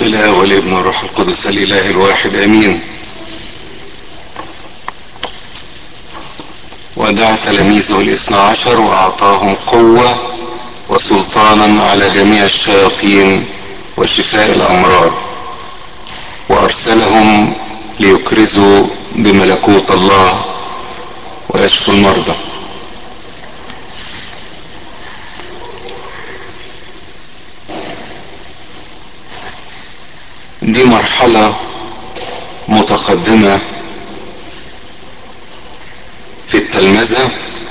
باسم الله والابن والروح القدس الاله الواحد امين ودعا تلاميذه الاثنى عشر واعطاهم قوة وسلطانا على جميع الشياطين وشفاء الامراض وارسلهم ليكرزوا بملكوت الله ويشفوا المرضى دي مرحلة متقدمة في التلمذة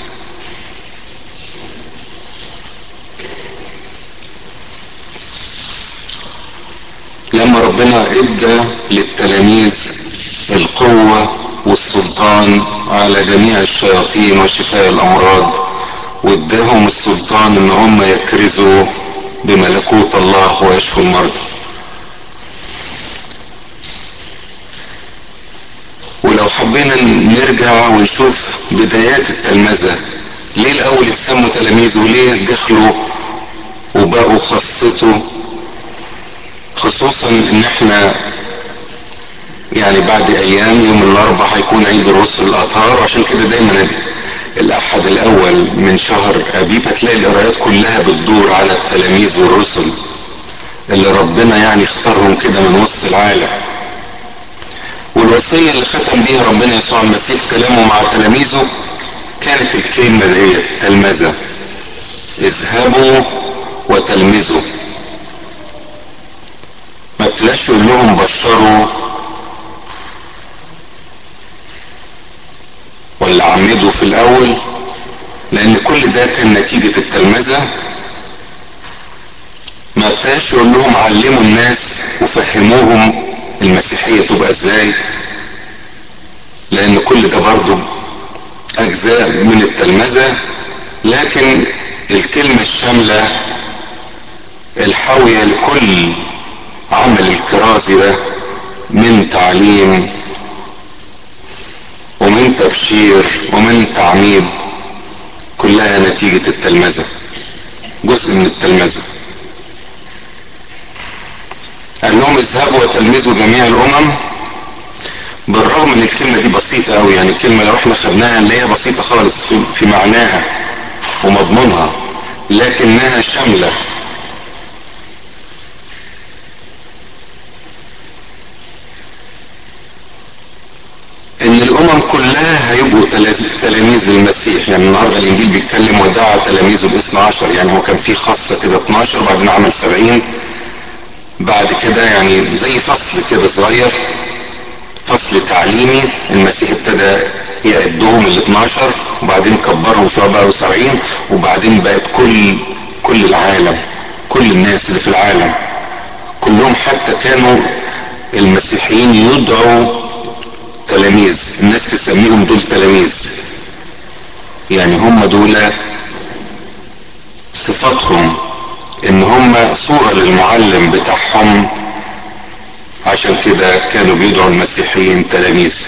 لما ربنا ادى للتلاميذ القوة والسلطان على جميع الشياطين وشفاء الامراض واداهم السلطان ان هم يكرزوا بملكوت الله ويشفوا المرضى ولو حبينا نرجع ونشوف بدايات التلمذة ليه الاول اتسموا تلاميذ وليه دخلوا وبقوا خاصته خصوصا ان احنا يعني بعد ايام يوم الاربعاء هيكون عيد الرسل الاطهار وعشان كده دايما الاحد الاول من شهر ابيب هتلاقي القرايات كلها بتدور على التلاميذ والرسل اللي ربنا يعني اختارهم كده من وسط العالم والوصية اللي ختم بيها ربنا يسوع المسيح كلامه مع تلاميذه كانت الكلمة دي تلمذة اذهبوا وتلمذوا ما ابتداش يقول لهم بشروا ولا عمدوا في الاول لان كل ده كان نتيجة التلمذة ما ابتداش يقول لهم علموا الناس وفهموهم المسيحية تبقى ازاي لان كل ده برضو اجزاء من التلمذة لكن الكلمة الشاملة الحاوية لكل عمل الكرازي ده من تعليم ومن تبشير ومن تعميد كلها نتيجة التلمذة جزء من التلمذة قال لهم اذهبوا وتلمذوا جميع الامم بالرغم ان الكلمة دي بسيطة قوي يعني الكلمة لو احنا خدناها نلاقيها بسيطة خالص في, في معناها ومضمونها لكنها شاملة ان الامم كلها هيبقوا تلاميذ للمسيح يعني النهارده الانجيل بيتكلم ودعا تلاميذه الاثنى عشر يعني هو كان في خاصة كده 12 وبعدين عمل 70 بعد كده يعني زي فصل كده صغير فصل تعليمي المسيح ابتدى يعدهم ال 12 وبعدين كبرهم شويه بقوا 70 وبعدين بقت كل كل العالم كل الناس اللي في العالم كلهم حتى كانوا المسيحيين يدعوا تلاميذ الناس تسميهم دول تلاميذ يعني هم دول صفاتهم ان هم صورة للمعلم بتاعهم عشان كده كانوا بيدعوا المسيحيين تلاميذ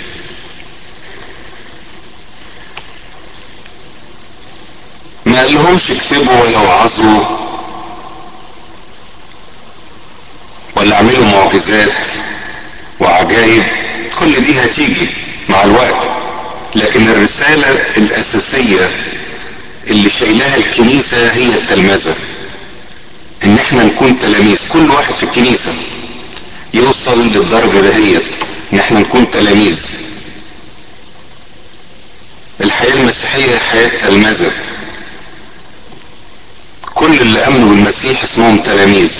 ما قال لهمش اكتبوا ولا وعظوا ولا اعملوا معجزات وعجائب كل دي هتيجي مع الوقت لكن الرسالة الاساسية اللي شايلاها الكنيسة هي التلمذة ان احنا نكون تلاميذ كل واحد في الكنيسة يوصل للدرجة دهيت ان احنا نكون تلاميذ الحياة المسيحية حياة تلمذة كل اللي امنوا بالمسيح اسمهم تلاميذ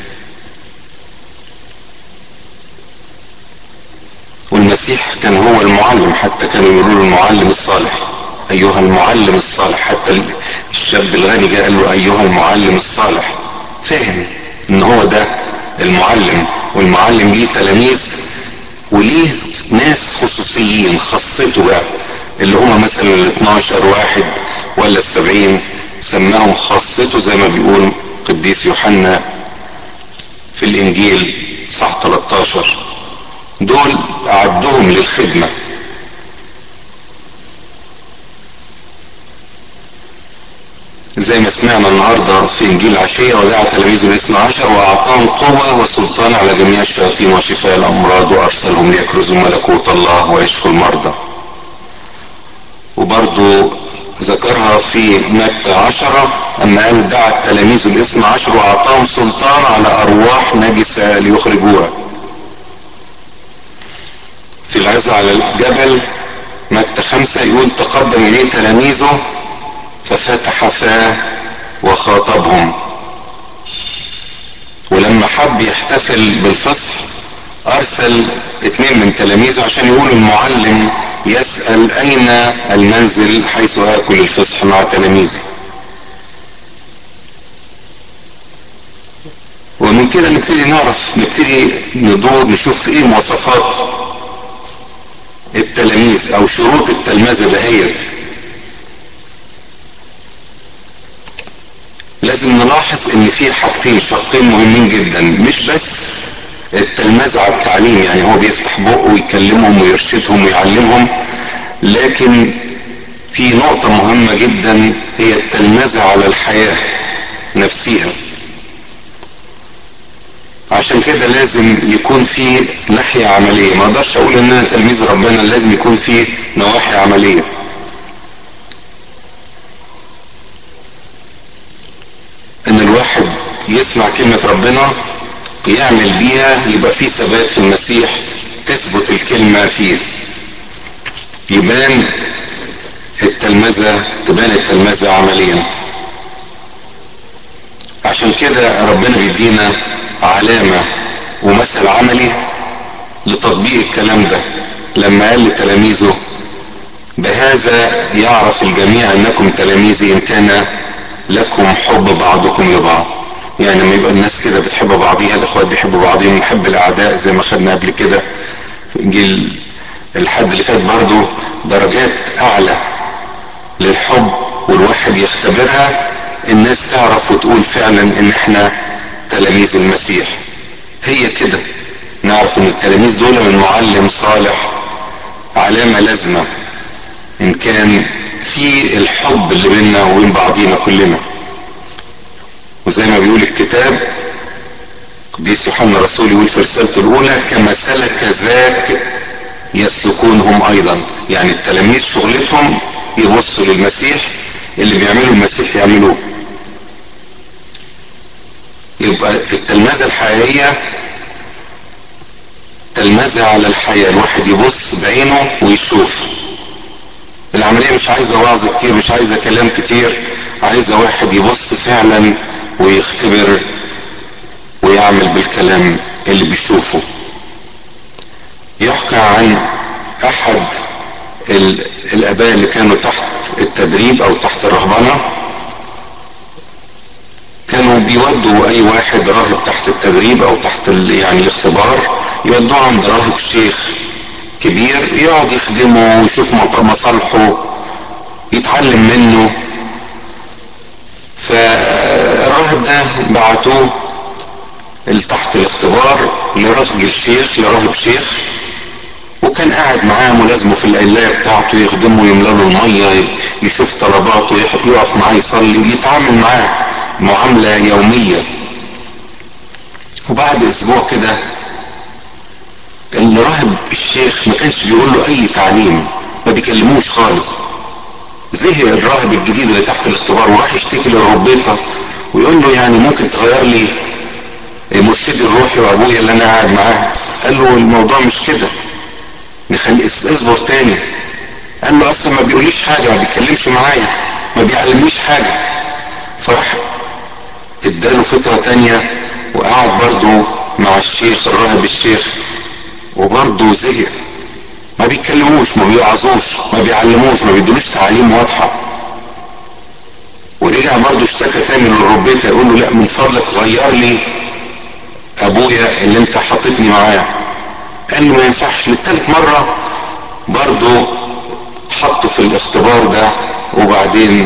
والمسيح كان هو المعلم حتى كانوا يقولوا له المعلم الصالح ايها المعلم الصالح حتى الشاب الغني جاء قال له ايها المعلم الصالح فهم ان هو ده المعلم والمعلم ليه تلاميذ وليه ناس خصوصيين خاصته بقى اللي هم مثلا ال 12 واحد ولا السبعين سماهم خاصته زي ما بيقول قديس يوحنا في الانجيل صح 13 دول اعدهم للخدمة زي ما سمعنا النهاردة في إنجيل عشية ودعا تلاميذه الاثنى عشر وأعطاهم قوة وسلطان على جميع الشياطين وشفاء الأمراض وأرسلهم ليكرزوا ملكوت الله ويشفوا المرضى وبرضو ذكرها في متى عشرة أما قال دعا التلاميذ الاثنى عشر وأعطاهم سلطان على أرواح نجسة ليخرجوها في العزة على الجبل متى خمسة يقول تقدم إليه تلاميذه ففتح فاه وخاطبهم ولما حب يحتفل بالفصح ارسل اتنين من تلاميذه عشان يقولوا المعلم يسأل اين المنزل حيث اكل الفصح مع تلاميذي ومن كده نبتدي نعرف نبتدي ندور نشوف ايه مواصفات التلاميذ او شروط التلمذة دهيت لازم نلاحظ ان في حاجتين شرطين مهمين جدا مش بس التلمذة على التعليم يعني هو بيفتح بقه ويكلمهم ويرشدهم ويعلمهم لكن في نقطة مهمة جدا هي التلمذة على الحياة نفسها عشان كده لازم يكون في ناحية عملية ما اقدرش اقول ان انا تلميذ ربنا لازم يكون في نواحي عملية ان الواحد يسمع كلمة ربنا يعمل بيها يبقى في ثبات في المسيح تثبت الكلمة فيه يبان التلمذة تبان التلمذة عمليا عشان كده ربنا بيدينا علامة ومثل عملي لتطبيق الكلام ده لما قال لتلاميذه بهذا يعرف الجميع انكم تلاميذي ان كان لكم حب بعضكم لبعض يعني لما يبقى الناس كده بتحب بعضيها الاخوات بيحبوا بعضهم نحب الاعداء زي ما خدنا قبل كده في انجيل الحد اللي فات برضه درجات اعلى للحب والواحد يختبرها الناس تعرف وتقول فعلا ان احنا تلاميذ المسيح هي كده نعرف ان التلاميذ دول من معلم صالح علامة لازمة ان كان في الحب اللي بيننا وبين بعضينا كلنا وزي ما بيقول الكتاب قديس يوحنا الرسول يقول في رسالته الاولى كما سلك ذاك يسلكون هم ايضا يعني التلاميذ شغلتهم يبصوا للمسيح اللي بيعمله المسيح يعملوه يبقى التلمذة الحقيقية تلمذة على الحياة الواحد يبص بعينه ويشوف العملية مش عايزة وعظ كتير مش عايزة كلام كتير عايزة واحد يبص فعلا ويختبر ويعمل بالكلام اللي بيشوفه يحكى عن احد الاباء اللي كانوا تحت التدريب او تحت الرهبنه كانوا بيودوا اي واحد راهب تحت التدريب او تحت يعني الاختبار يودوه عند راهب شيخ كبير يقعد يخدمه ويشوف مصالحه يتعلم منه فالراهب ده بعتوه تحت الاختبار لراجل شيخ لراهب شيخ وكان قاعد معاه ملازمه في القلاية بتاعته يخدمه يملى له المية يشوف طلباته يقف معاه يصلي يتعامل معاه معاملة يومية وبعد اسبوع كده الراهب الشيخ ما كانش بيقول له اي تعليم ما بيكلموش خالص زهق الراهب الجديد اللي تحت الاختبار وراح يشتكي للربيطة ويقول له يعني ممكن تغير لي مرشدي الروحي وابويا اللي انا قاعد معاه قال له الموضوع مش كده نخلي اصبر تاني قال له اصلا ما بيقوليش حاجه ما بيتكلمش معايا ما بيعلمنيش حاجه فراح اداله فتره تانية وقعد برضه مع الشيخ الراهب الشيخ وبرضه زهق ما بيتكلموش ما بيوعظوش ما بيعلموش ما بيدولوش تعاليم واضحه ورجع برضه اشتكى تاني للربيطه يقول له لا من فضلك غير لي ابويا اللي انت حاططني معاه قال له ما ينفعش للتالت مرة برضه حطه في الاختبار ده وبعدين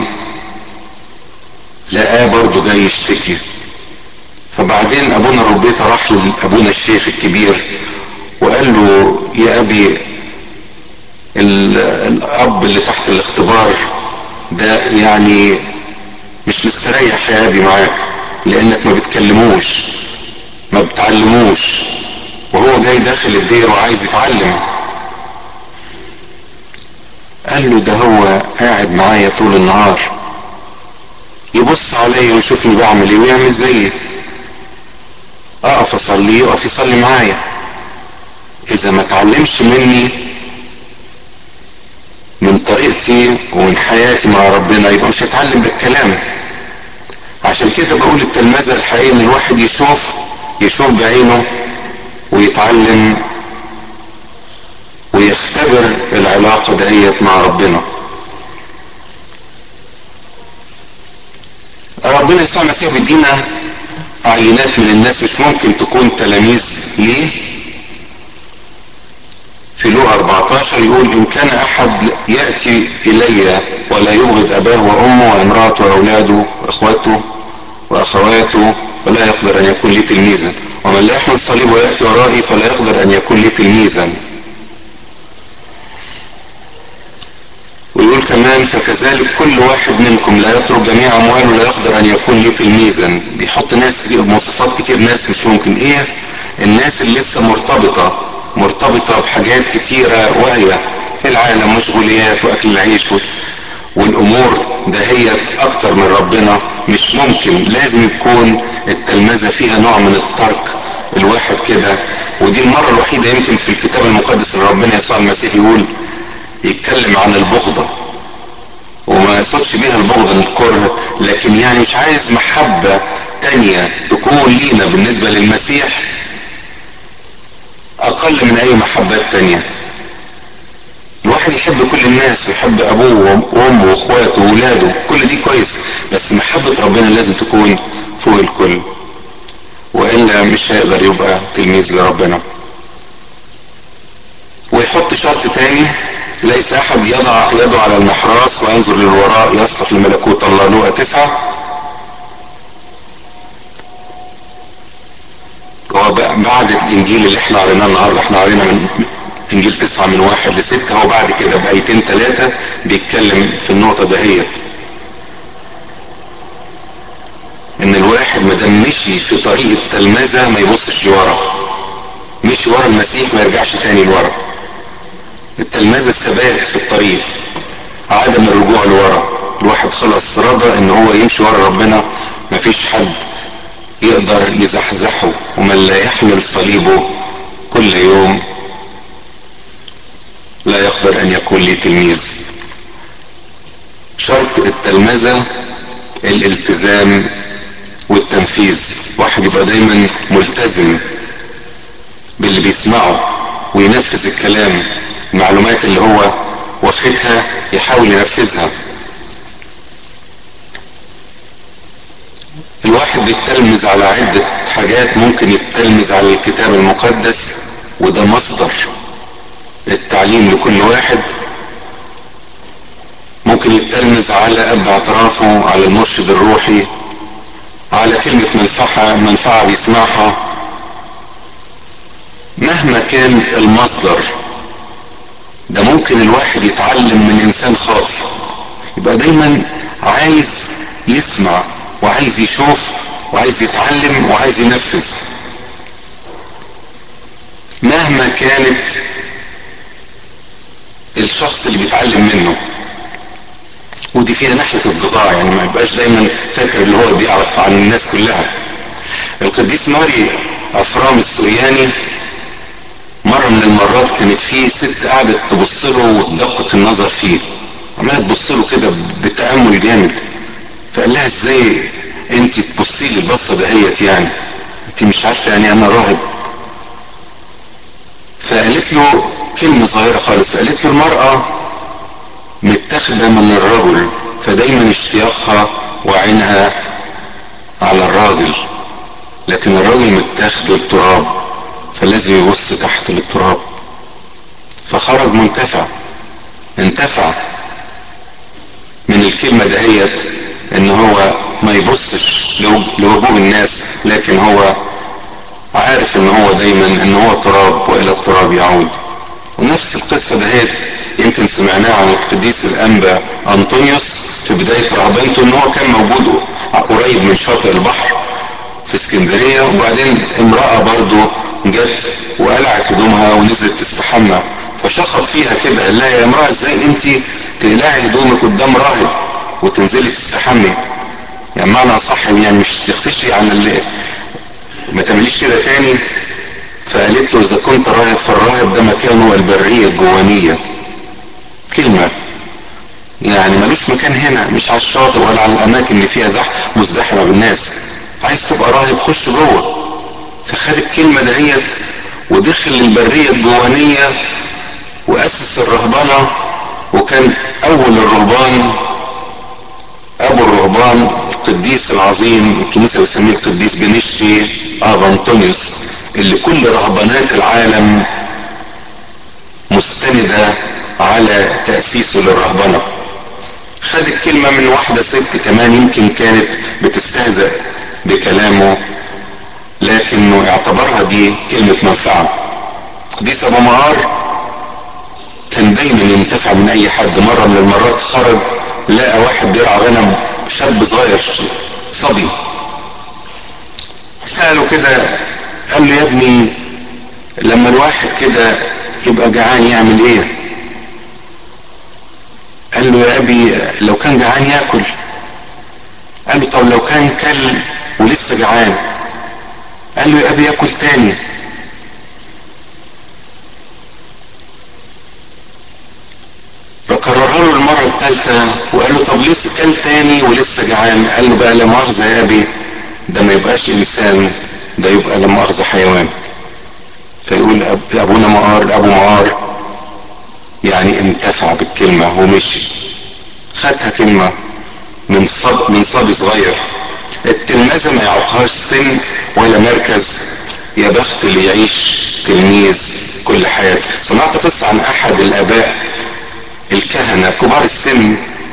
لقاه برضه جاي يشتكي فبعدين ابونا ربيطه راح لابونا الشيخ الكبير وقال له يا ابي الاب اللي تحت الاختبار ده يعني مش مستريح يا ابي معاك لانك ما بتكلموش ما بتعلموش وهو جاي داخل الدير وعايز يتعلم قال له ده هو قاعد معايا طول النهار يبص عليا ويشوفني بعمل ايه ويعمل زيي اقف اصلي يقف يصلي معايا اذا ما اتعلمش مني من طريقتي ومن حياتي مع ربنا يبقى مش هيتعلم بالكلام عشان كده بقول التلمذة الحقيقية ان الواحد يشوف يشوف بعينه ويتعلم ويختبر العلاقة دهيت مع ربنا ربنا يسوع المسيح بيدينا عينات من الناس مش ممكن تكون تلاميذ ليه في لوقا 14 يقول ان كان احد ياتي الي ولا يبغض اباه وامه وامراته واولاده واخواته واخواته فلا يقدر ان يكون لي تلميذا ومن لا يحمل صليب وياتي ورائي فلا يقدر ان يكون لي تلميذا ويقول كمان فكذلك كل واحد منكم لا يترك جميع امواله لا يقدر ان يكون لي تلميذا بيحط ناس مواصفات كتير ناس مش ممكن ايه الناس اللي لسه مرتبطه مرتبطه بحاجات كتيره واهيه في العالم مشغوليات واكل العيش والامور دهيت اكتر من ربنا مش ممكن لازم يكون التلمذه فيها نوع من الترك الواحد كده ودي المره الوحيده يمكن في الكتاب المقدس اللي ربنا يسوع المسيح يقول يتكلم عن البغضة وما يقصدش بيها البغضة الكره لكن يعني مش عايز محبة تانية تكون لينا بالنسبة للمسيح أقل من أي محبات تانية الواحد يحب كل الناس ويحب أبوه وأمه وأخواته وأولاده كل دي كويس بس محبة ربنا لازم تكون فوق الكل وإلا مش هيقدر يبقى تلميذ لربنا ويحط شرط تاني ليس احد يضع يده على المحراس وينظر للوراء يصلح لملكوت الله لوقا تسعة هو بعد الانجيل اللي احنا قريناه النهارده احنا قرينا من انجيل تسعة من واحد لستة هو بعد كده بايتين ثلاثة بيتكلم في النقطة دهيت ان الواحد ما دام مشي في طريق التلمذة ما يبصش لورا مشي ورا المسيح ما يرجعش تاني لورا التلمذة الثبات في الطريق عدم الرجوع لورا الواحد خلاص رضى ان هو يمشي ورا ربنا مفيش حد يقدر يزحزحه ومن لا يحمل صليبه كل يوم لا يقدر ان يكون لي تلميذ شرط التلمذة الالتزام والتنفيذ واحد يبقى دايما ملتزم باللي بيسمعه وينفذ الكلام المعلومات اللي هو واخدها يحاول ينفذها الواحد بيتلمذ على عدة حاجات ممكن يتلمذ على الكتاب المقدس وده مصدر التعليم لكل واحد ممكن يتلمذ على اب اعترافه على المرشد الروحي على كلمة منفعة منفعة بيسمعها مهما كان المصدر ده ممكن الواحد يتعلم من انسان خاطئ يبقى دايما عايز يسمع وعايز يشوف وعايز يتعلم وعايز ينفذ مهما كانت الشخص اللي بيتعلم منه ودي فيها ناحية الضباع يعني ما يبقاش دايما فاكر اللي هو بيعرف عن الناس كلها القديس ماري افرام السرياني مرة من المرات كانت في ست قعدت تبص له وتدقق النظر فيه عمالة تبص له كده بتأمل جامد فقال لها ازاي انت تبصي لي البصة دهيت يعني انت مش عارفة يعني انا راهب فقالت له كلمة صغيرة خالص قالت له المرأة متاخدة من الرجل فدايما اشتياقها وعينها على الراجل لكن الراجل متاخد للتراب فلازم يبص تحت للتراب فخرج منتفع انتفع من الكلمة دهيت ان هو ما يبصش لوجوه الناس لكن هو عارف ان هو دايما ان هو تراب والى التراب يعود ونفس القصة دهيت يمكن سمعناه عن القديس الانبا انطونيوس في بداية رهبنته ان هو كان موجود قريب من شاطئ البحر في اسكندرية وبعدين امرأة برضه جت وقلعت هدومها ونزلت تستحمى فشخط فيها كده قال لها يا امرأة ازاي انت تقلعي هدومك قدام راهب وتنزلي تستحمي يعني معنى صح يعني مش تختشي عن اللي ما تعمليش كده تاني فقالت له اذا كنت راهب فالراهب ده مكانه البرية الجوانية كلمة يعني ملوش مكان هنا مش على الشاطئ ولا على الاماكن اللي فيها زحمة مزدحمة بالناس عايز تبقى راهب خش جوه فخد الكلمة دهيت ودخل البرية الجوانية واسس الرهبنة وكان اول الرهبان ابو الرهبان القديس العظيم الكنيسة بتسميه القديس بنشي افانطونيوس اللي كل رهبانات العالم مستندة على تأسيسه للرهبنة خد الكلمة من واحدة ست كمان يمكن كانت بتستهزأ بكلامه لكنه اعتبرها دي كلمة منفعة قديس ابو معار كان دايما ينتفع من اي حد مرة من المرات خرج لقى واحد بيرعى غنم شاب صغير صبي سأله كده قال له يا ابني لما الواحد كده يبقى جعان يعمل ايه قال له يا ابي لو كان جعان ياكل قال له طب لو كان كل ولسه جعان قال له يا ابي ياكل تاني فكررها له المرة الثالثة وقال له طب لسه كل تاني ولسه جعان قال له بقى لا مؤاخذة يا ابي ده ما يبقاش انسان ده يبقى لا مؤاخذة حيوان فيقول أب... ابونا معار ابو معار يعني انتفع بالكلمة ومشي خدها كلمة من صب من صبي صغير التلمذة ما يعوقهاش سن ولا مركز يا بخت اللي يعيش تلميذ كل حياته سمعت قصة عن احد الاباء الكهنة كبار السن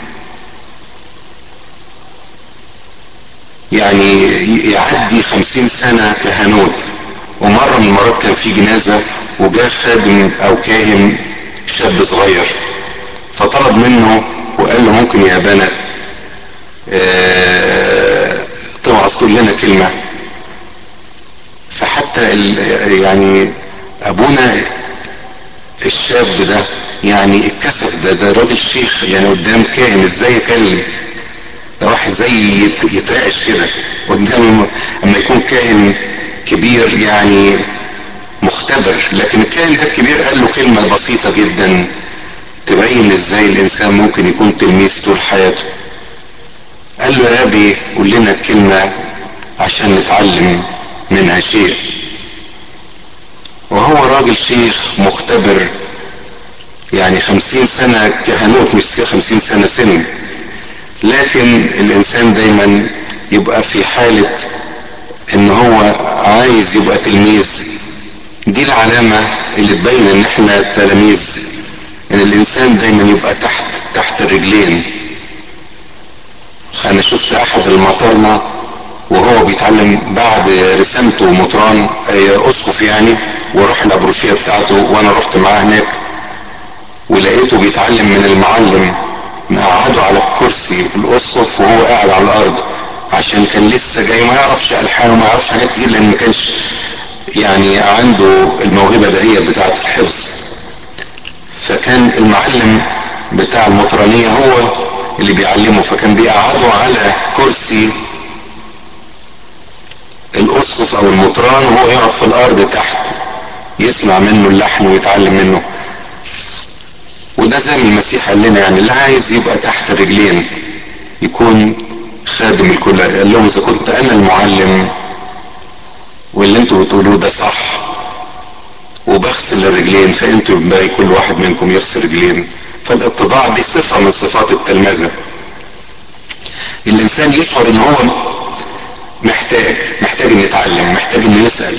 يعني يعدي خمسين سنة كهنوت ومرة من المرات كان في جنازة وجاء خادم او كاهن شاب صغير فطلب منه وقال له ممكن يا بنا اه توعظ تقول لنا كلمة فحتى يعني ابونا الشاب ده يعني اتكسف ده ده راجل شيخ يعني قدام كاهن ازاي يكلم ده واحد زي يترعش كده قدام اما يكون كاهن كبير يعني مختبر لكن الكاهن ده الكبير قال له كلمة بسيطة جدا تبين ازاي الانسان ممكن يكون تلميذ طول حياته قال له يا ابي قول لنا الكلمة عشان نتعلم منها شيء وهو راجل شيخ مختبر يعني خمسين سنة كهنوت مش خمسين سنة سن لكن الانسان دايما يبقى في حالة ان هو عايز يبقى تلميذ دي العلامة اللي تبين ان احنا تلاميذ ان الانسان دايما يبقى تحت تحت الرجلين انا شفت احد المطارنة وهو بيتعلم بعد رسامته مطران اي اسقف يعني وراح الابروشية بتاعته وانا رحت معاه هناك ولقيته بيتعلم من المعلم قعده على الكرسي الاسقف وهو قاعد على الارض عشان كان لسه جاي ما يعرفش الحان وما يعرفش حاجات كتير لان ما كانش يعني عنده الموهبه دهيت بتاعه الحفظ فكان المعلم بتاع المطرانيه هو اللي بيعلمه فكان بيقعده على كرسي الاسقف او المطران وهو يقعد في الارض تحت يسمع منه اللحن ويتعلم منه وده زي ما المسيح قال لنا يعني اللي عايز يبقى تحت رجلين يكون خادم الكل قال لهم اذا كنت انا المعلم واللي انتوا بتقولوه ده صح وبغسل الرجلين فانتوا يبقى كل واحد منكم يغسل رجلين فالاتضاع دي صفة من صفات التلمذة الانسان يشعر ان هو محتاج محتاج انه يتعلم محتاج انه يسأل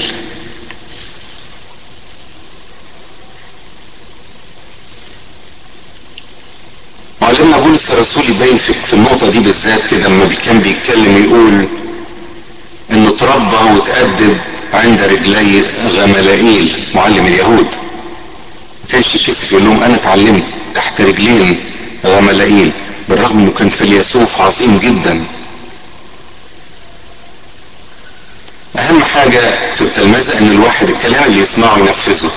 معلمنا بولس الرسول يبين في, في النقطة دي بالذات كده لما كان بيتكلم يقول انه تربى وتأدب عند رجلي غملائيل معلم اليهود ما كانش يكسف يقول لهم انا اتعلمت تحت رجلين غملائيل بالرغم انه كان فيلسوف عظيم جدا اهم حاجة في التلمذة ان الواحد الكلام اللي يسمعه ينفذه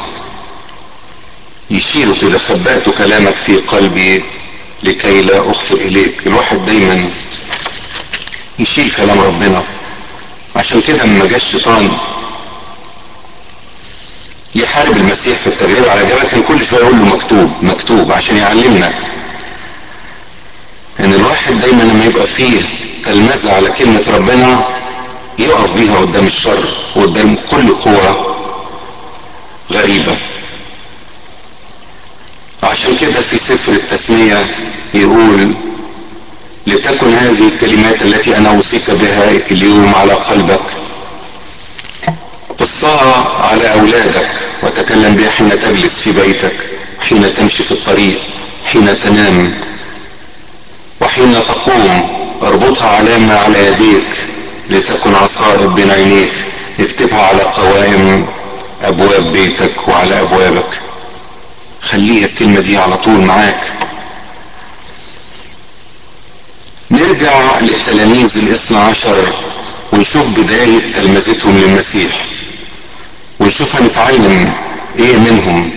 يشيله كده خبأت كلامك في قلبي لكي لا اخطئ اليك الواحد دايما يشيل كلام ربنا عشان كده لما جه الشيطان يحارب المسيح في التجربة على جبل كان كل شوية يقول له مكتوب مكتوب عشان يعلمنا ان الواحد دايما لما يبقى فيه تلمذة على كلمة ربنا يقف بيها قدام الشر وقدام كل قوة غريبة عشان كده في سفر التثنية يقول لتكن هذه الكلمات التي انا اوصيك بها اليوم على قلبك قصها على اولادك وتكلم بها حين تجلس في بيتك حين تمشي في الطريق حين تنام وحين تقوم اربطها علامة على يديك لتكن عصائب بين عينيك اكتبها على قوائم ابواب بيتك وعلى ابوابك خليها الكلمة دي على طول معاك نرجع للتلاميذ الاثنى عشر ونشوف بداية تلمذتهم للمسيح ونشوف هنتعلم ايه منهم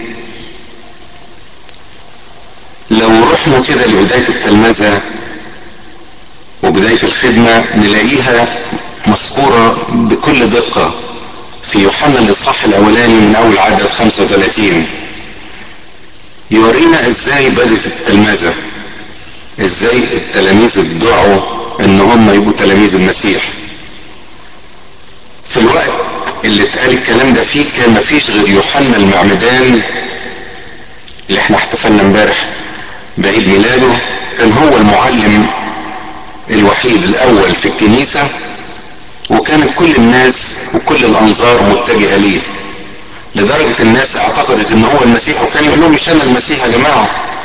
لو رحنا كده لبداية التلمذة وبداية الخدمة نلاقيها مذكورة بكل دقة في يوحنا الإصحاح الأولاني من أول عدد 35 يورينا إزاي بدت التلمذة إزاي التلاميذ ادعوا إن هم يبقوا تلاميذ المسيح في الوقت اللي اتقال الكلام ده فيه كان مفيش غير يوحنا المعمدان اللي احنا احتفلنا امبارح بعيد ميلاده كان هو المعلم الوحيد الاول في الكنيسة وكانت كل الناس وكل الانظار متجهة ليه لدرجة الناس اعتقدت ان هو المسيح وكان يقول لهم مش انا المسيح يا جماعة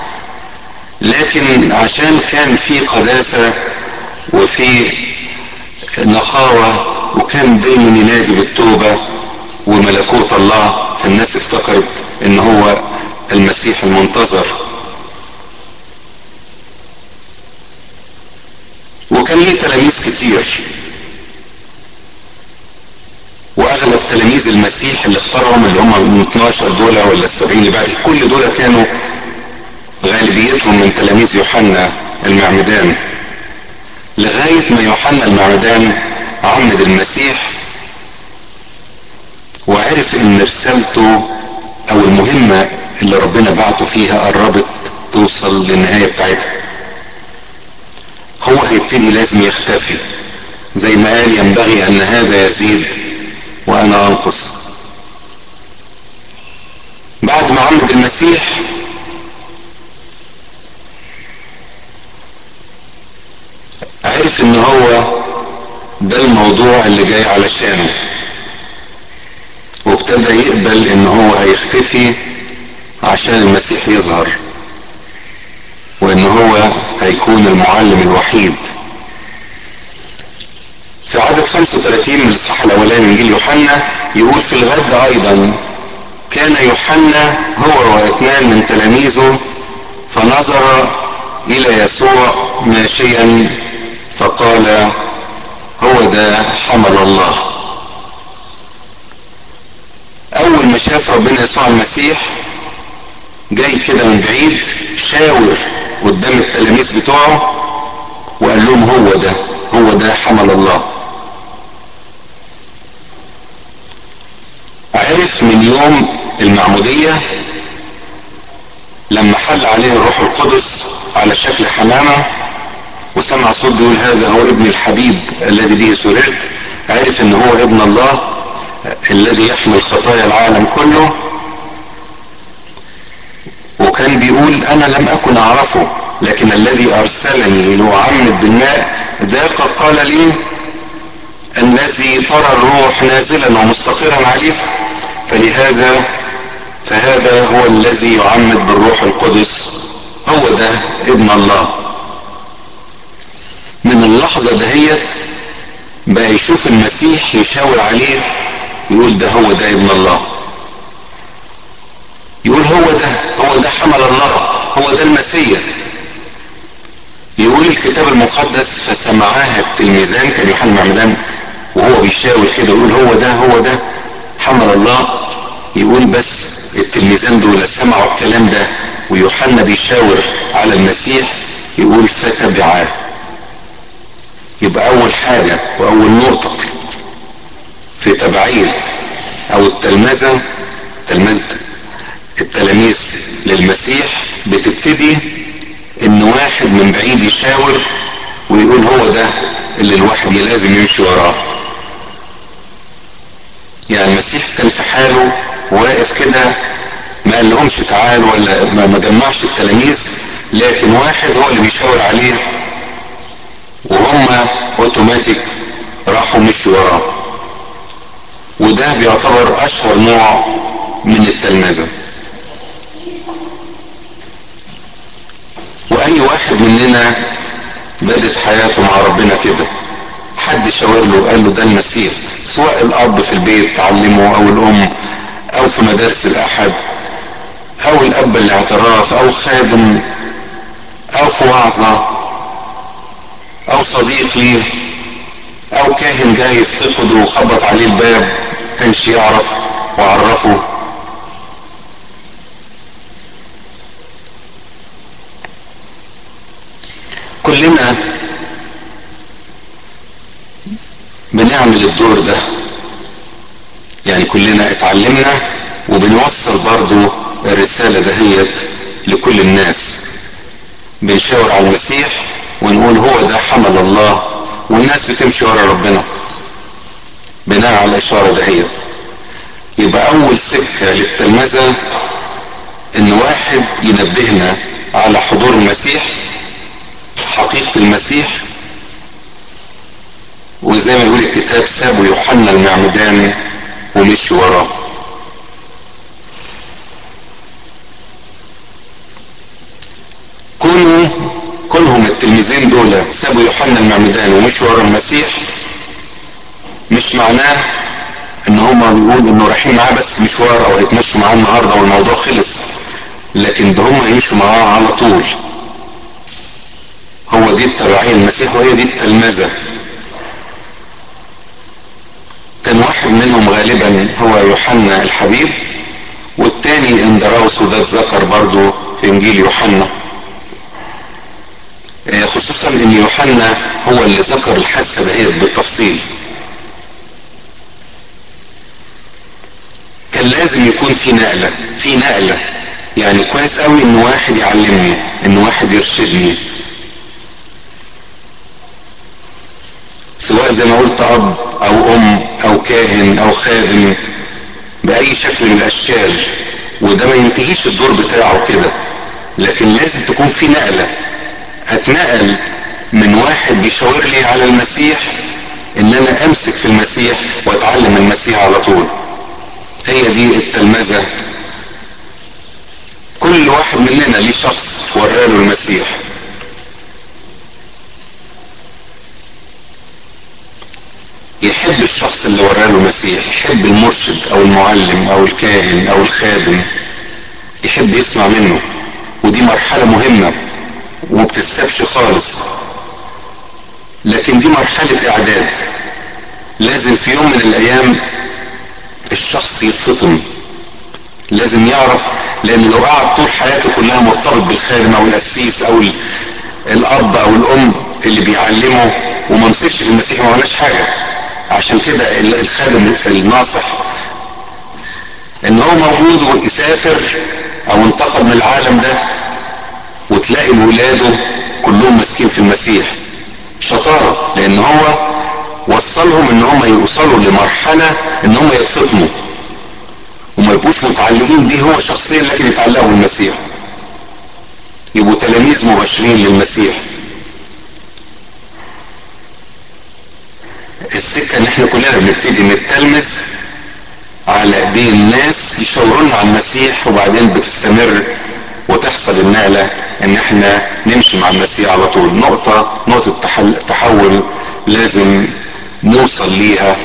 لكن عشان كان في قداسة وفي نقاوة وكان دايما ينادي بالتوبة وملكوت الله فالناس افتكرت ان هو المسيح المنتظر وكان ليه تلاميذ كتير واغلب تلاميذ المسيح اللي اختارهم اللي هم من 12 دول ولا السبعين اللي بعد كل دول كانوا غالبيتهم من تلاميذ يوحنا المعمدان لغاية ما يوحنا المعمدان عمد المسيح وعرف ان رسالته او المهمة اللي ربنا بعته فيها قربت توصل للنهاية بتاعتها هو هيبتدي لازم يختفي زي ما قال ينبغي ان هذا يزيد وانا انقص بعد ما عمد المسيح عرف ان هو ده الموضوع اللي جاي علشانه وابتدى يقبل ان هو هيختفي عشان المسيح يظهر وان هو هيكون المعلم الوحيد في عدد 35 من الاصحاح الاولاني من انجيل يوحنا يقول في الغد ايضا كان يوحنا هو واثنان من تلاميذه فنظر الى يسوع ماشيا فقال هو ده حمل الله اول ما شاف ربنا يسوع المسيح جاي كده من بعيد شاور قدام التلاميذ بتوعه وقال لهم هو ده هو ده حمل الله عرف من يوم المعمودية لما حل عليه الروح القدس على شكل حمامة وسمع صوت بيقول هذا هو ابن الحبيب الذي به سررت عرف ان هو ابن الله الذي يحمل خطايا العالم كله وكان بيقول انا لم اكن اعرفه لكن الذي ارسلني لاعمد بالماء ذاك قال لي الذي ترى الروح نازلا ومستقرا عليه فلهذا فهذا هو الذي يعمد بالروح القدس هو ده ابن الله من اللحظة دهيت بقى يشوف المسيح يشاور عليه يقول ده هو ده ابن الله يقول هو ده هو ده حمل الله هو هو ده المسيح يقول الكتاب المقدس فسمعاها التلميذان كان يوحنا المعمدان وهو بيشاور كده يقول هو ده هو ده حمل الله يقول بس التلميذان دول سمعوا الكلام ده ويوحنا بيشاور على المسيح يقول فتبعاه يبقى اول حاجة واول نقطة في تبعية او التلمذة تلمذة التلاميذ للمسيح بتبتدي ان واحد من بعيد يشاور ويقول هو ده اللي الواحد لازم يمشي وراه يعني المسيح كان في حاله واقف كده ما قال لهمش تعالوا ولا ما جمعش التلاميذ لكن واحد هو اللي بيشاور عليه وهم اوتوماتيك راحوا مشوا وراه وده بيعتبر اشهر نوع من التلمذه واي واحد مننا بدت حياته مع ربنا كده حد شاور له وقال له ده المسيح سواء الاب في البيت تعلمه او الام او في مدارس الاحد او الاب الاعتراف او خادم او في وعظة او صديق ليه او كاهن جاي يفتقده وخبط عليه الباب كانش يعرف وعرفه كلنا بنعمل الدور ده يعني كلنا اتعلمنا وبنوصل برضو الرسالة دهيت لكل الناس بنشاور على المسيح ونقول هو ده حمل الله والناس بتمشي ورا ربنا بناء على الإشارة دهيت يبقى أول سكة للتلمذة إن واحد ينبهنا على حضور المسيح حقيقة المسيح وزي ما يقول الكتاب سابوا يوحنا المعمدان ومشوا وراه كونوا كونهم التلميذين دول سابوا يوحنا المعمدان ومشوا ورا المسيح مش معناه ان هم بيقولوا انه رايحين معاه بس مشوار او هيتمشوا معاه النهارده والموضوع خلص لكن ده هم هيمشوا معاه على طول هو دي التبعية المسيح وهي دي التلمذة كان واحد منهم غالبا هو يوحنا الحبيب والتاني اندراوس وده اتذكر برضو في انجيل يوحنا خصوصا ان يوحنا هو اللي ذكر الحادثه دهيت بالتفصيل كان لازم يكون في نقله في نقله يعني كويس قوي ان واحد يعلمني ان واحد يرشدني سواء زي ما قلت اب او ام او كاهن او خادم باي شكل من الاشكال وده ما ينتهيش الدور بتاعه كده لكن لازم تكون في نقله اتنقل من واحد بيشاور لي على المسيح ان انا امسك في المسيح واتعلم المسيح على طول هي دي التلمذة كل واحد مننا ليه شخص وراله المسيح يحب الشخص اللي وراله المسيح يحب المرشد او المعلم او الكاهن او الخادم يحب يسمع منه ودي مرحلة مهمة وبتتسابش خالص لكن دي مرحلة اعداد لازم في يوم من الايام الشخص يتفطن لازم يعرف لان لو قعد طول حياته كلها مرتبط بالخادم او القسيس او الاب او الام اللي بيعلمه وما مسكش في المسيح ما عملناش حاجه عشان كده الخادم الناصح ان هو موجود ويسافر او انتقل من العالم ده وتلاقي ولاده كلهم ماسكين في المسيح شطاره لان هو وصلهم ان هم يوصلوا لمرحله ان هم يتفطنوا وما يبقوش متعلقين بيه هو شخصيا لكن يتعلقوا بالمسيح يبقوا تلاميذ مباشرين للمسيح السكة ان احنا كلنا بنبتدي نتلمذ على ايدين ناس يشاورونا على المسيح وبعدين بتستمر وتحصل النقلة ان احنا نمشي مع المسيح على طول نقطة نقطة تحول لازم نوصل ليها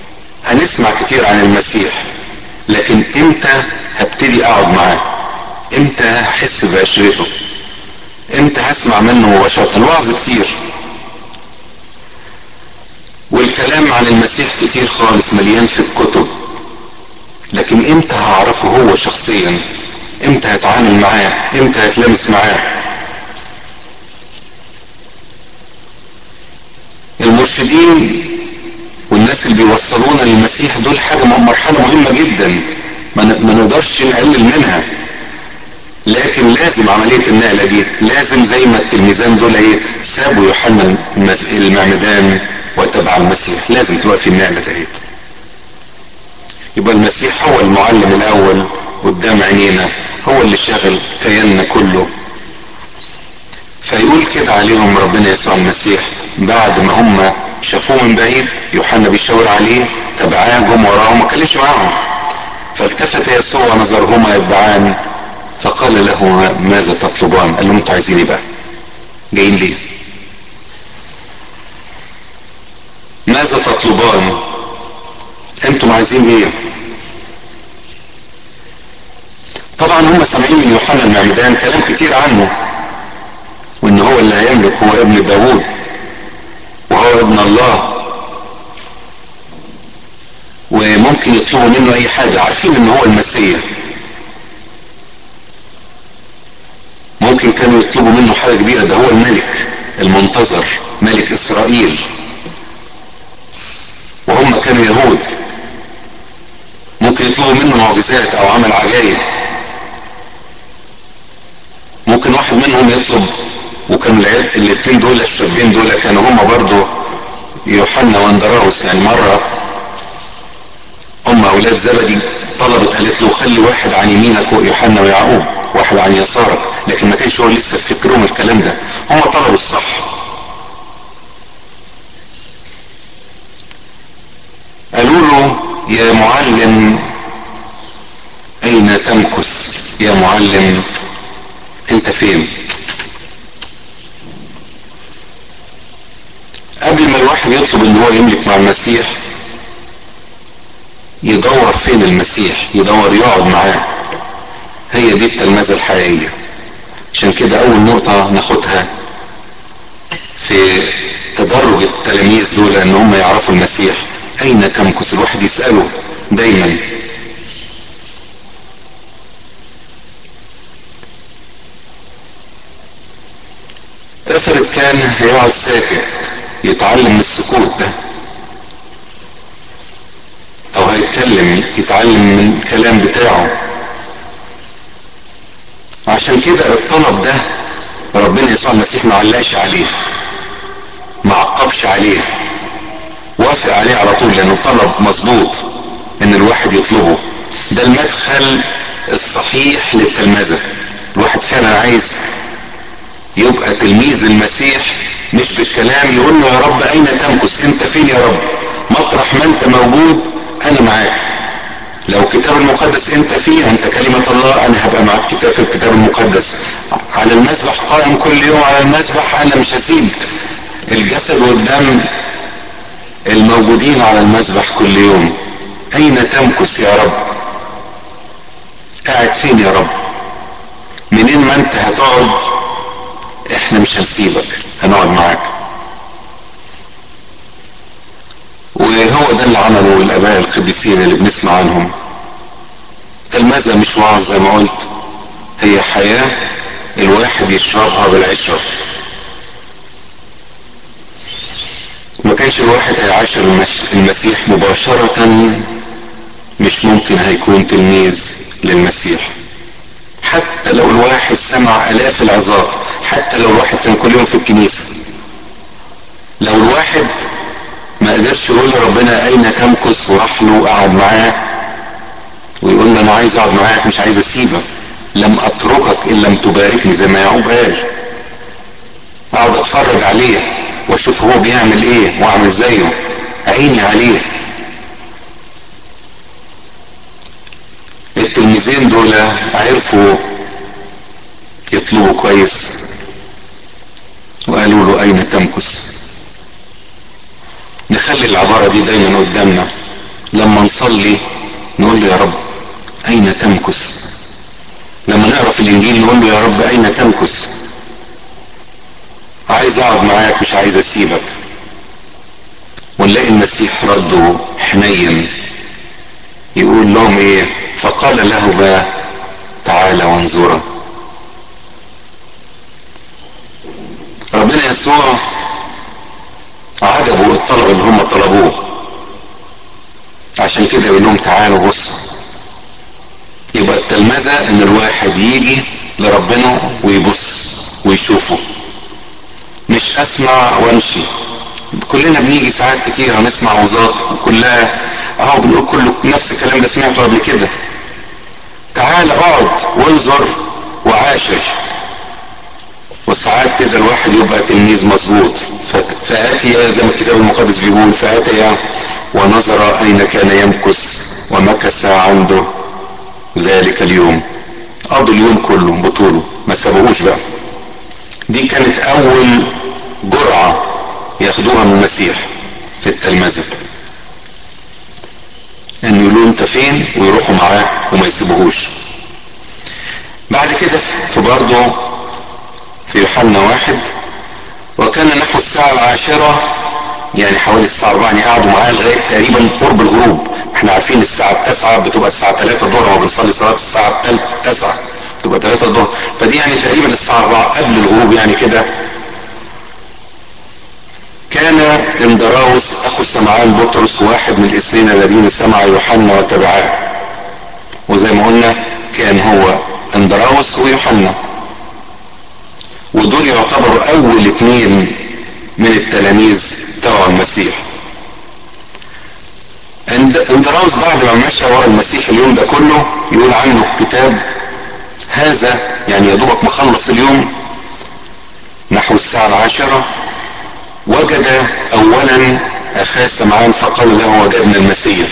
هنسمع كتير عن المسيح لكن امتى هبتدي اقعد معاه امتى هحس بعشرته امتى هسمع منه مباشرة الوعظ كتير والكلام عن المسيح كتير خالص مليان في الكتب لكن امتى هعرفه هو شخصيا امتى هتعامل معاه امتى هتلمس معاه المرشدين والناس اللي بيوصلونا للمسيح دول حاجة مرحلة مهمة جدا ما نقدرش نقلل منها لكن لازم عملية النقلة دي لازم زي ما التلميذان دول ايه سابوا يوحنا المعمدان وتبع المسيح لازم تبقى في النقلة ديت يبقى المسيح هو المعلم الاول قدام عينينا هو اللي شاغل كياننا كله فيقول كده عليهم ربنا يسوع المسيح بعد ما هم شافوه من بعيد يوحنا بيشاور عليه تبعاه جم وراه ما كلمش معاهم فالتفت يسوع ونظرهما يتبعان فقال له ماذا تطلبان قال لهم انتوا عايزين ايه بقى جايين ليه ماذا تطلبان انتم عايزين ايه طبعا هم سامعين من يوحنا المعمدان كلام كتير عنه وان هو اللي هيملك هو ابن داوود وهو ابن الله وممكن يطلبوا منه اي حاجة عارفين ان هو المسيح ممكن كانوا يطلبوا منه حاجة كبيرة ده هو الملك المنتظر ملك اسرائيل وهم كانوا يهود ممكن يطلبوا منه معجزات او عمل عجائب ممكن واحد منهم يطلب وكانوا العيال الاثنين دول الشابين دول كانوا هم برضو يوحنا واندراوس يعني مرة ام اولاد زبدي طلبت قالت له خلي واحد عن يمينك يوحنا ويعقوب واحد عن يسارك لكن ما كانش هو لسه في فكرهم الكلام ده هم طلبوا الصح قالوا له يا معلم اين تمكث يا معلم انت فين قبل ما الواحد يطلب ان هو يملك مع المسيح يدور فين المسيح يدور يقعد معاه هي دي التلمذة الحقيقية عشان كده اول نقطة ناخدها في تدرج التلاميذ دول ان هم يعرفوا المسيح اين تمكث الواحد يسأله دايما افرض كان هيقعد ساكت يتعلم من السكوت ده او هيتكلم يتعلم من الكلام بتاعه عشان كده الطلب ده ربنا يسوع المسيح ما علقش عليه ما عقبش عليه وافق عليه على طول لانه طلب مظبوط ان الواحد يطلبه ده المدخل الصحيح للتلمذة الواحد فعلا عايز يبقى تلميذ المسيح مش بالكلام يقول له يا رب اين تمكث انت فين يا رب مطرح ما انت موجود انا معاك لو الكتاب المقدس انت فيه انت كلمة الله انا هبقى معاك كتاب في الكتاب المقدس على المسبح قائم كل يوم على المسبح انا مش هسيب الجسد والدم الموجودين على المسبح كل يوم اين تمكث يا رب قاعد فين يا رب منين ما انت هتقعد احنا مش هنسيبك هنقعد معاك وهو ده اللي عمله الاباء القديسين اللي بنسمع عنهم تلمذة مش وعظ زي ما قلت هي حياة الواحد يشربها بالعشرة ما كانش الواحد هيعاشر المسيح مباشرة مش ممكن هيكون تلميذ للمسيح حتى لو الواحد سمع الاف العظات حتى لو الواحد كان كل يوم في الكنيسة لو الواحد ما قدرش يقول لربنا اين تمكث وراح له وقعد معاه ويقول له انا عايز اقعد معاك مش عايز اسيبك لم اتركك ان لم تباركني زي ما يعقوب قال اقعد اتفرج عليه واشوف هو بيعمل ايه واعمل زيه عيني عليه التلميذين دول عرفوا يطلبوا كويس وقالوا له اين تمكث نخلي العبارة دي دايما قدامنا لما نصلي نقول له يا رب اين تمكث لما نقرا في الانجيل نقول له يا رب اين تمكث عايز اقعد معاك مش عايز اسيبك ونلاقي المسيح رده حنين يقول لهم ايه فقال له ما تعالى وانظرا ربنا يسوع عجبوا الطلب اللي هم طلبوه عشان كده يقول لهم تعالوا بصوا يبقى التلمذة ان الواحد يجي لربنا ويبص ويشوفه مش اسمع وامشي كلنا بنيجي ساعات كتير نسمع وظات كلها اهو بنقول كله نفس الكلام ده سمعته قبل كده تعال اقعد وانظر وعاشر وساعات كده الواحد يبقى تلميذ مظبوط فاتي زي ما الكتاب المقدس بيقول فاتي ونظر اين كان يمكث ومكث عنده ذلك اليوم قضوا اليوم كله بطوله ما سابوهوش بقى دي كانت اول جرعة ياخدوها من المسيح في التلمذة ان يقولوا انت فين ويروحوا معاه وما يسيبوهوش بعد كده في برضه في يوحنا واحد وكان نحو الساعة العاشرة يعني حوالي الساعة 4 يعني قعدوا معاه لغاية تقريبا قرب الغروب احنا عارفين الساعة التاسعة بتبقى الساعة 3 الظهر هو بنصلي صلاة الساعة 9 بتبقى 3 الظهر فدي يعني تقريبا الساعة 4 قبل الغروب يعني كده كان اندراوس اخو سمعان بطرس واحد من الاثنين الذين سمع يوحنا وتبعاه وزي ما قلنا كان هو اندراوس ويوحنا ودول يعتبروا اول اثنين من التلاميذ تبع المسيح اندراوس بعد ما مشى ورا المسيح اليوم ده كله يقول عنه الكتاب هذا يعني يا دوبك مخلص اليوم نحو الساعة العاشرة وجد اولا اخاه سمعان فقال له وجدنا المسيح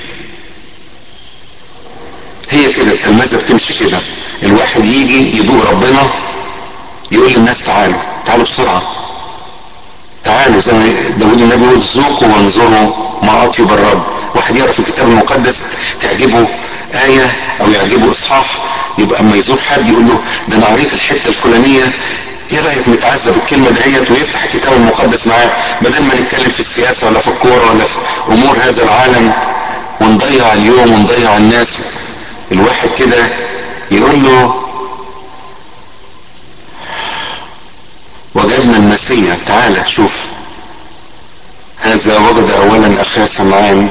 هي كده التلمذة بتمشي كده الواحد يجي يدوق ربنا يقول للناس تعالوا تعالوا بسرعة تعالوا زي ما داود النبي يقول ذوقوا وانظروا ما اطيب الرب واحد يقرا في الكتاب المقدس تعجبه آية او يعجبه اصحاح يبقى اما يزور حد يقول له ده انا قريت الحتة الفلانية ايه رايك نتعذب الكلمه دهيت ويفتح الكتاب المقدس معاه بدل ما نتكلم في السياسه ولا في الكوره ولا في امور هذا العالم ونضيع اليوم ونضيع الناس الواحد كده يقول له وجدنا المسيح تعالى شوف هذا وجد اولا اخاه سمعان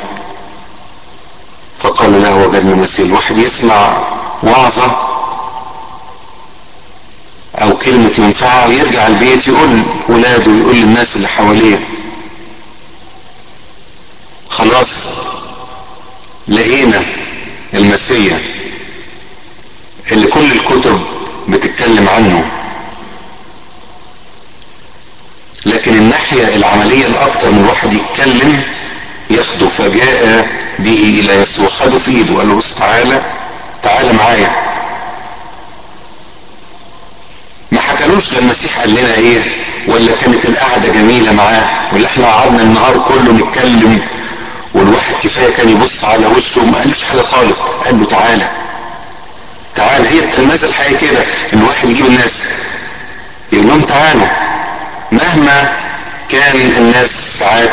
فقال له وجدنا المسيح الواحد يسمع وعظه او كلمة منفعة ويرجع البيت يقول ولاده ويقول للناس اللي حواليه خلاص لقينا المسيح اللي كل الكتب بتتكلم عنه لكن الناحية العملية الاكتر من الواحد يتكلم ياخده فجاء به الى يسوع خده في ايده قال له بص تعالى تعالى معايا ما حكالوش للمسيح قال لنا ايه ولا كانت القعده جميله معاه ولا احنا قعدنا النهار كله نتكلم والواحد كفايه كان يبص على وشه ما قالوش حاجه خالص قال له تعالى تعالى هي التلمذه الحقيقيه كده الواحد يجيب الناس يقول لهم تعالوا مهما كان الناس ساعات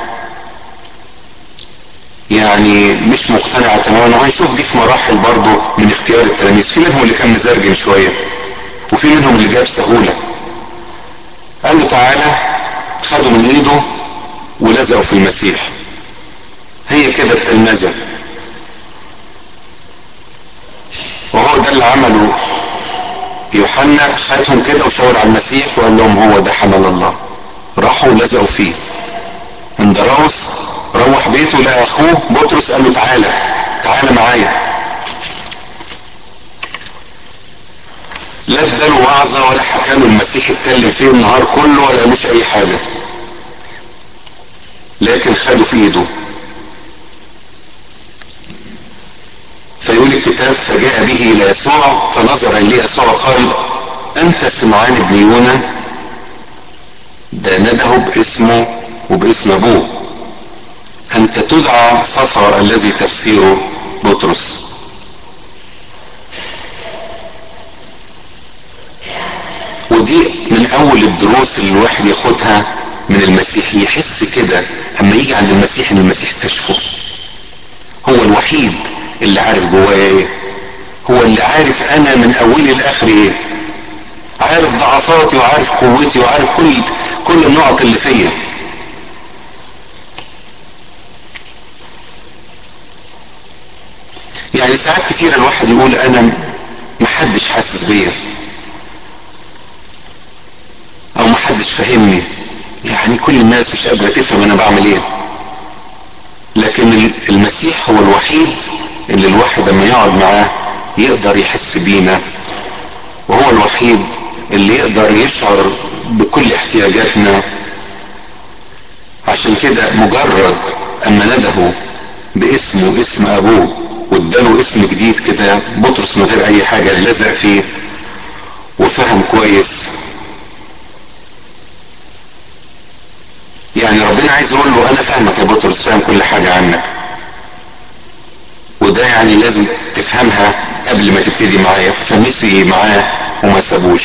يعني مش مقتنعة تماما وهنشوف دي في مراحل برضه من اختيار التلاميذ في منهم اللي كان مزرجن شوية وفي منهم اللي جاب سهولة قال له تعالى خدوا من ايده ولزقوا في المسيح هي كده التلمذة وهو ده اللي عمله يوحنا خدهم كده وشاور على المسيح وقال لهم هو ده حمل الله راحوا لزقوا فيه اندراوس روح بيته لقى اخوه بطرس قال له تعالى تعالى معايا لا اداله وعظة ولا حكى له المسيح اتكلم فيه النهار كله ولا قالوش اي حاجة لكن خده في ايده فيقول الكتاب فجاء به الى يسوع فنظر اليه يسوع وقال انت سمعان ابن يونا ده نده باسمه وباسم ابوه انت تدعى صفا الذي تفسيره بطرس ودي من اول الدروس اللي الواحد ياخدها من المسيح يحس كده اما يجي عند المسيح ان المسيح كشفه هو الوحيد اللي عارف جوايا ايه هو اللي عارف انا من اولي لاخر ايه عارف ضعفاتي وعارف قوتي وعارف كل كل النقط اللي فيا يعني ساعات كتير الواحد يقول انا محدش حاسس بيا او محدش فاهمني يعني كل الناس مش قادرة تفهم انا بعمل ايه لكن المسيح هو الوحيد اللي الواحد لما يقعد معاه يقدر يحس بينا وهو الوحيد اللي يقدر يشعر بكل احتياجاتنا عشان كده مجرد اما نده باسمه اسم ابوه واداله اسم جديد كده بطرس من غير اي حاجة لزق فيه وفهم كويس يعني ربنا عايز يقول له انا فاهمك يا بطرس فاهم كل حاجة عنك وده يعني لازم تفهمها قبل ما تبتدي معايا فمشي معاه وما سابوش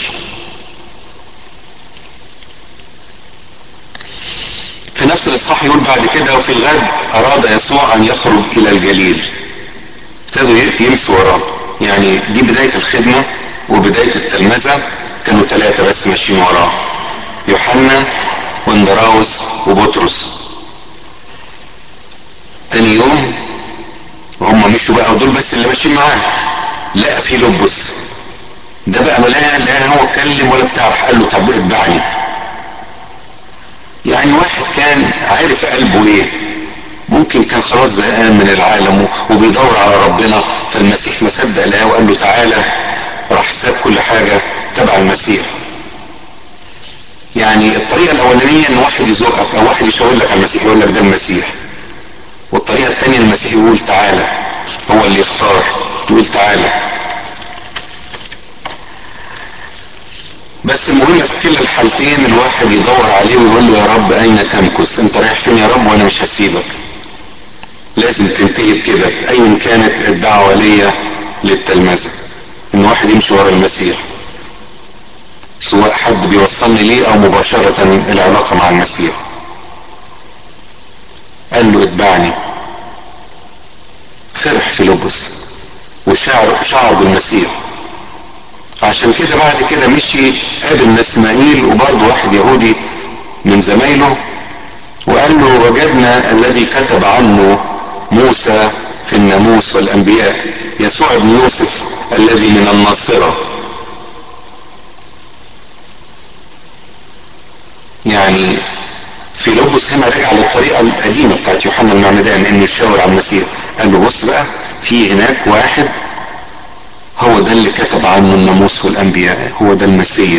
في نفس الاصحاح يقول بعد كده وفي الغد اراد يسوع ان يخرج الى الجليل ابتدوا يمشوا وراه يعني دي بداية الخدمة وبداية التلمذة كانوا ثلاثة بس ماشيين وراه يوحنا واندراوس وبطرس تاني يوم وهم مشوا بقى ودول بس اللي ماشيين معاه لقى في لبس ده بقى ما لا لا هو اتكلم ولا بتاع قال له طب اتبعني يعني واحد كان عارف قلبه ايه ممكن كان خلاص زهقان من العالم وبيدور على ربنا فالمسيح ما صدق لقاه وقال له تعالى راح ساب كل حاجه تبع المسيح يعني الطريقه الاولانيه ان واحد يزقك او واحد يشاور لك على المسيح يقول لك ده المسيح والطريقه الثانيه المسيح يقول تعالى هو اللي يختار يقول تعالى بس المهم في كلا الحالتين الواحد يدور عليه ويقول له يا رب اين تمكث انت رايح فين يا رب وانا مش هسيبك لازم تنتهي بكده ايا كانت الدعوه ليا للتلمذه ان واحد يمشي ورا المسيح سواء حد بيوصلني ليه او مباشره العلاقه مع المسيح قال له اتبعني فرح فيلبس وشعر شعر بالمسيح عشان كده بعد كده مشي قابل نسمائيل وبرضه واحد يهودي من زمايله وقال له وجدنا الذي كتب عنه موسى في الناموس والانبياء يسوع ابن يوسف الذي من الناصرة يعني في لبس هنا رجع للطريقة القديمة بتاعت يوحنا المعمدان انه يشاور على المسيح قال له بص بقى في هناك واحد هو ده اللي كتب عنه الناموس والانبياء هو ده المسيح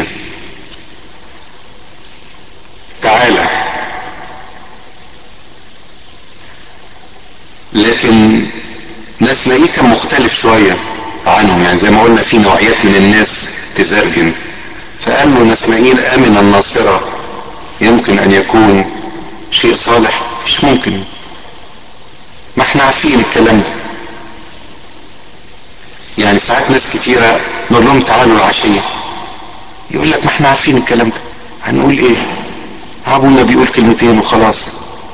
تعالى لكن نسمائيل كان مختلف شوية عنهم يعني زي ما قلنا في نوعيات من الناس تزرجن فقال له نسمائيل امن الناصرة يمكن ان يكون شيء صالح مش ممكن ما احنا عارفين الكلام ده يعني ساعات ناس كتيرة نقول لهم تعالوا العشية يقول لك ما احنا عارفين الكلام ده هنقول ايه ابونا بيقول كلمتين وخلاص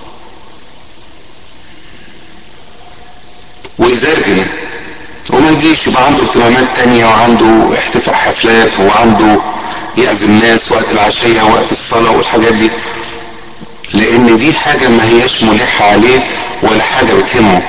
ويزرجن وما يجيش يبقى عنده اهتمامات تانية وعنده احتفاء حفلات وعنده يعزم ناس وقت العشية وقت الصلاة والحاجات دي لان دي حاجة ما هياش ملحة عليه ولا حاجة بتهمه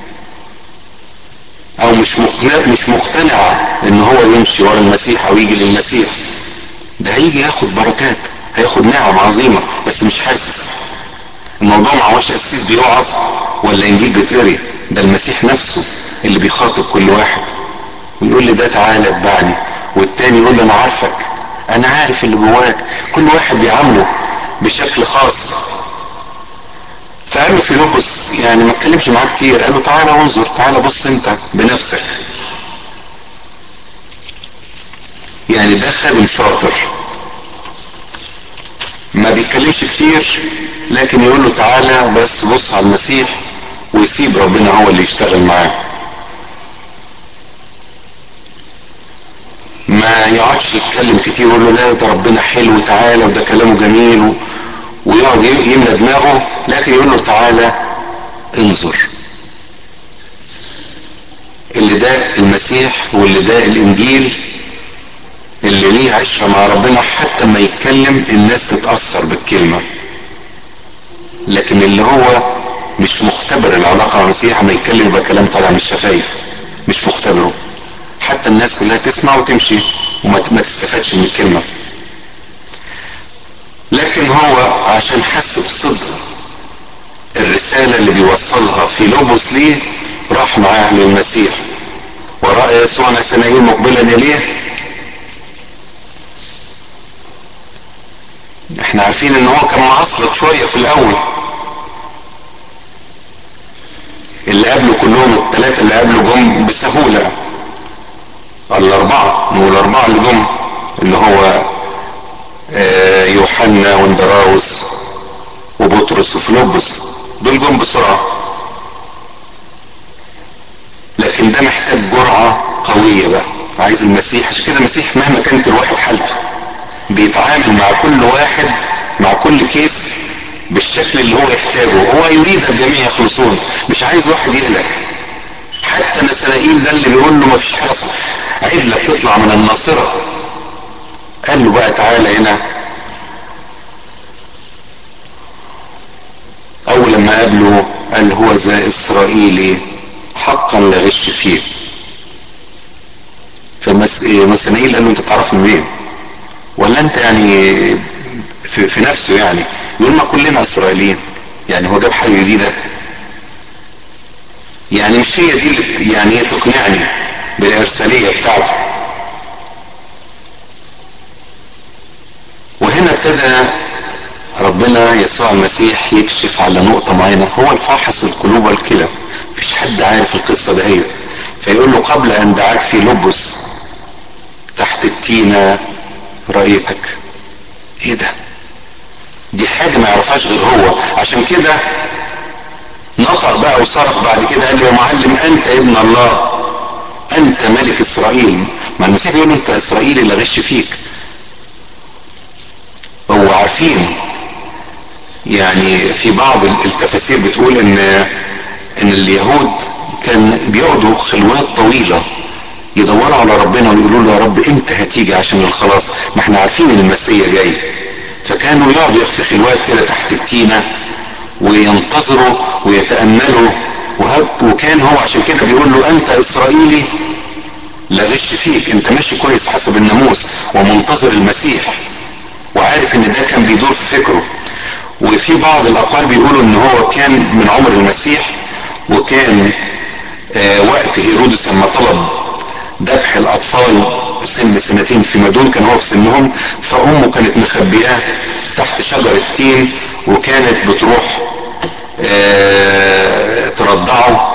او مش مقتنع مش مقتنع ان هو يمشي ورا المسيح او يجي للمسيح ده هيجي ياخد بركات هياخد نعم عظيمة بس مش حاسس الموضوع ما هوش قسيس بيوعظ ولا انجيل بيتقري ده المسيح نفسه اللي بيخاطب كل واحد ويقول لي ده تعالى اتبعني والتاني يقول له انا عارفك انا عارف اللي جواك كل واحد بيعامله بشكل خاص فقال له فيلبس يعني ما اتكلمش معاه كتير قال له تعالى انظر تعالى بص انت بنفسك يعني ده خادم شاطر ما بيتكلمش كتير لكن يقول له تعالى بس بص على المسيح ويسيب ربنا هو اللي يشتغل معاه ما يقعدش يتكلم كتير يقول له لا ده ربنا حلو تعالى وده كلامه جميل و... ويقعد يملى دماغه لكن يقول له تعالى انظر اللي ده المسيح واللي ده الانجيل اللي ليه عشرة مع ربنا حتى ما يتكلم الناس تتأثر بالكلمة لكن اللي هو مش مختبر العلاقة مع المسيح ما يتكلم يبقى كلام طالع من الشفايف مش مختبره حتى الناس كلها تسمع وتمشي وما ما تستفادش من الكلمة لكن هو عشان حس بصدق الرسالة اللي بيوصلها في لوبوس ليه راح معاه للمسيح ورأى يسوع نسنائيل مقبلا إليه احنا عارفين ان هو كان معصلك شوية في الأول اللي قبله كلهم الثلاثة اللي قبله جم بسهولة الأربعة نقول الأربعة اللي جم اللي هو يوحنا واندراوس وبطرس وفلوبس دول جم بسرعة لكن ده محتاج جرعة قوية بقى عايز المسيح عشان كده المسيح مهما كانت الواحد حالته بيتعامل مع كل واحد مع كل كيس بالشكل اللي هو يحتاجه هو يريد الجميع يخلصون مش عايز واحد يهلك حتى نسنائيل ده اللي بيقول له ما فيش حاجه عدله بتطلع من الناصره قال له بقى تعالى هنا اول لما قابله قال هو ذا اسرائيلي حقا لا غش فيه فنسنائيل قال له انت تعرفني منين ولا انت يعني في, في نفسه يعني يقول ما كلنا اسرائيليين يعني هو جاب حاجه جديده يعني مش هي دي اللي يعني هي تقنعني بالارساليه بتاعته وهنا ابتدى ربنا يسوع المسيح يكشف على نقطة معينة هو الفاحص القلوب والكلى مفيش حد عارف القصة دهيت فيقول له قبل ان دعاك في لبس تحت التينة رأيتك ايه ده دي حاجة ما يعرفهاش غير هو عشان كده نطق بقى وصرخ بعد كده قال له يا معلم انت ابن الله انت ملك اسرائيل ما المسيح بيقول له انت اسرائيلي اللي غش فيك هو عارفين يعني في بعض التفاسير بتقول ان ان اليهود كان بيقعدوا خلوات طويله يدوروا على ربنا ويقولوا له يا رب امتى هتيجي عشان الخلاص ما احنا عارفين ان المسيح جاي فكانوا يقعدوا في خلوات كده تحت التينه وينتظروا ويتاملوا وكان هو عشان كده بيقول له انت اسرائيلي لا غش فيك انت ماشي كويس حسب الناموس ومنتظر المسيح وعارف ان ده كان بيدور في فكره وفي بعض الاقوال بيقولوا ان هو كان من عمر المسيح وكان آه وقت هيرودس لما طلب ذبح الاطفال سن سنتين فيما دون كان هو في سنهم فامه كانت مخبياه تحت شجره تين وكانت بتروح آه ترضعه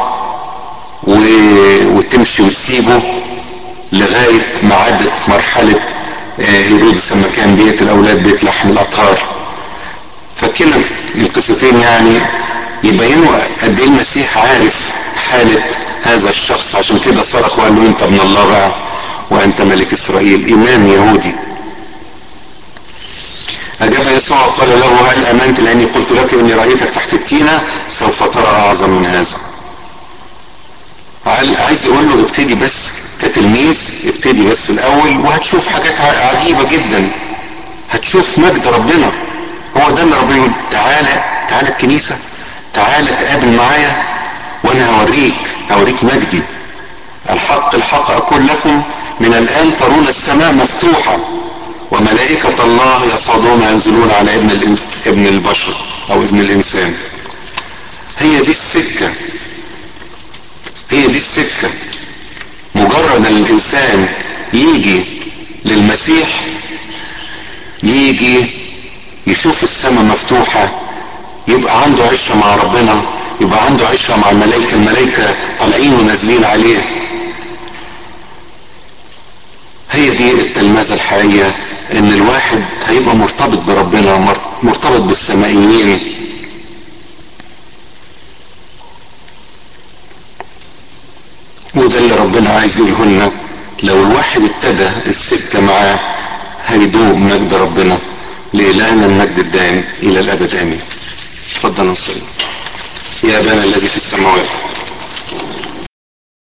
وتمشي وتسيبه لغايه ما عدت مرحله هيرودس لما كان بيت الاولاد بيت لحم الاطهار فكلا القصتين يعني يبينوا قد ايه المسيح عارف حالة هذا الشخص عشان كده صرخ وقال له انت ابن الله بقى وانت ملك اسرائيل امام يهودي اجاب يسوع وقال له هل امنت لاني قلت لك اني رايتك تحت التينه سوف ترى اعظم من هذا عايز يقول له ابتدي بس كتلميذ ابتدي بس الاول وهتشوف حاجات عجيبه جدا هتشوف مجد ربنا هو ده اللي ربنا يقول تعالى تعالى الكنيسه تعالى تقابل معايا وانا هوريك هوريك مجدي الحق الحق اقول لكم من الان ترون السماء مفتوحه وملائكه الله يصعدون وينزلون على ابن الإنس... ابن البشر او ابن الانسان هي دي السكه هي دي السكة مجرد ان الانسان يجي للمسيح يجي يشوف السماء مفتوحة يبقى عنده عشرة مع ربنا يبقى عنده عشرة مع الملائكة الملائكة طالعين ونازلين عليه هي دي التلمذة الحقيقية ان الواحد هيبقى مرتبط بربنا مرتبط بالسمائيين وده اللي ربنا عايز يقوله لنا لو الواحد ابتدى السكة معاه هيدوق مجد ربنا لإلهنا المجد الدائم إلى الأبد آمين تفضل نصلي يا أبانا الذي في السماوات